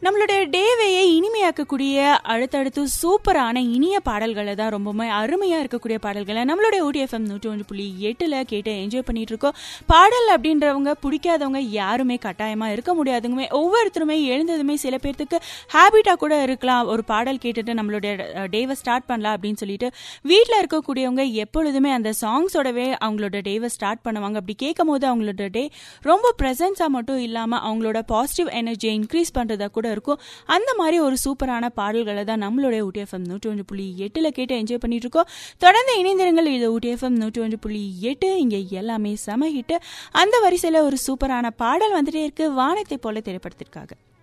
நம்மளுடைய டேவையே இனிமையாக்கக்கூடிய அடுத்தடுத்து சூப்பரான இனிய பாடல்களை தான் ரொம்பவுமே அருமையா இருக்கக்கூடிய பாடல்களை நம்மளுடைய ஓடிஎஃப்எம் நூற்றி ஒன்று புள்ளி எட்டுல கேட்டு என்ஜாய் பண்ணிட்டு இருக்கோம் பாடல் அப்படின்றவங்க பிடிக்காதவங்க யாருமே கட்டாயமா இருக்க முடியாதுங்க ஒவ்வொருத்தருமே எழுந்ததுமே சில பேர்த்துக்கு ஹேபிட்டா கூட இருக்கலாம் ஒரு பாடல் கேட்டுட்டு நம்மளுடைய டேவை ஸ்டார்ட் பண்ணலாம் அப்படின்னு சொல்லிட்டு வீட்டில் இருக்கக்கூடியவங்க எப்பொழுதுமே அந்த சாங்ஸோடவே அவங்களோட டேவை ஸ்டார்ட் பண்ணுவாங்க அப்படி கேட்கும் போது அவங்களோட டே ரொம்ப ப்ரெசன்ஸாக மட்டும் இல்லாமல் அவங்களோட பாசிட்டிவ் எனர்ஜியை இன்க்ரீஸ் பண்ணுறதா கூட இருக்கும் அந்த மாதிரி ஒரு சூப்பரான பாடல்களை தான் நம்மளுடைய ஊட்டிஎஃப்எம் நூற்றி ஒன்று புள்ளி எட்டில் கேட்டு என்ஜாய் பண்ணிட்டு இருக்கோம் தொடர்ந்து இணைந்திருங்கள் இது ஊட்டிஎஃப்எம் நூற்றி ஒன்று புள்ளி எட்டு இங்கே எல்லாமே செம ஹிட்டு அந்த வரிசையில் ஒரு சூப்பரான பாடல் வந்துட்டே இருக்கு வானத்தை போல திரைப்படத்திற்காக